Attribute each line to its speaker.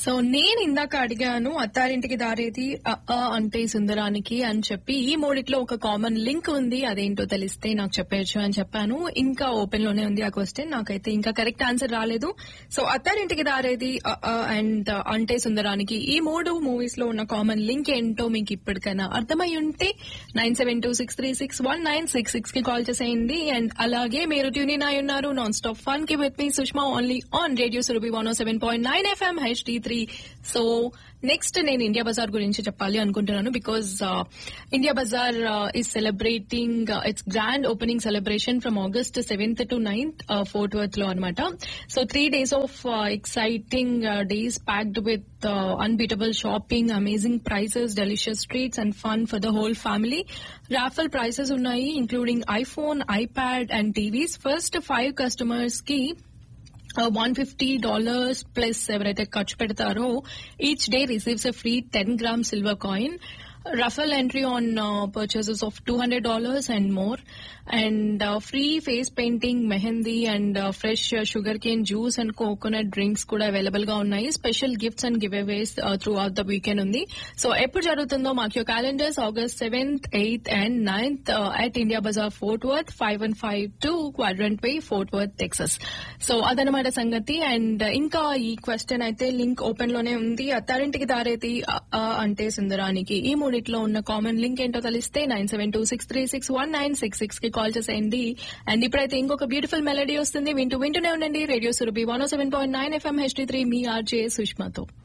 Speaker 1: so నేను ఇందాక అడిగాను అత్తారింటికి దారేది అ, ఆ అంటే సుందరానికి అని చెప్పి ఈ మూడిట్లో ఒక కామన్ లింక్ ఉంది అదేంటో తెలిస్తే నాకు చెప్పేయచ్చు అని చెప్పాను ఇంకా ఓపెన్ లోనే ఉంది ఆ క్వశ్చన్ నాకైతే ఇంకా కరెక్ట్ ఆన్సర్ రాలేదు సో అత్తారింటికి దారేది అ, ఆ అండ్ అంటే సుందరానికి ఈ మూడు మూవీస్ లో ఉన్న కామన్ లింక్ ఏంటో మీకు ఇప్పటికైనా అర్థమై ఉంటే nine seven two six three six one nine six six కి కాల్ చేసేయండి అండ్ అలాగే మీరు ట్యూన్ ఇన్ అయి ఉన్నారు నాన్ స్టాప్ ఫన్ కి విత్ మీ Sushma only on radio Surabhi one seven point nine FM HD three so next నేను ఇండియా బజార్ గురించి చెప్పాలి అనుకుంటున్నాను because India Bazaar is celebrating its grand opening celebration from August seventh to ninth Fort Worth లో అనమాట so three days of exciting days packed with unbeatable shopping amazing prices delicious treats and fun for the whole family raffle prizes ఉన్నాయి including iPhone iPad and TVs first five customers కి one fifty dollars plus ఎవరైతే ఖర్చు పెడతారో each day receives a free ten gram silver coin raffle entry on purchases of two hundred dollars and more and free face painting mehndi and fresh sugar cane juice and coconut drinks కూడా available గా ఉన్నాయి special gifts and giveaways throughout the weekend ఉంది so ఎప్పుడు జరుగుతుందో mark your calendars August seventh eighth and ninth at India Bazaar Fort Worth five one five two Quadrant Way Fort Worth Texas so అదనమాట సంగతి and ఇంకా ఈ question అయితే link open లోనే ఉంది అత్తారింటికి దారేది అ, ఆ అంటే సుందరానికి ఈ మూడిట్లో ఉన్న కామన్ లింక్ ఏంటో తెలిస్తే nine seven two six three six one nine six six కి కాల్ చేసేయండి అండ్ ఇప్పుడైతే ఇంకొక బ్యూటిఫుల్ మెలడీ వస్తుంది వింటూ వింటూనే ఉండండి radio Surabhi one seven point nine FM HD three మీ ఆర్జే సుష్మాతో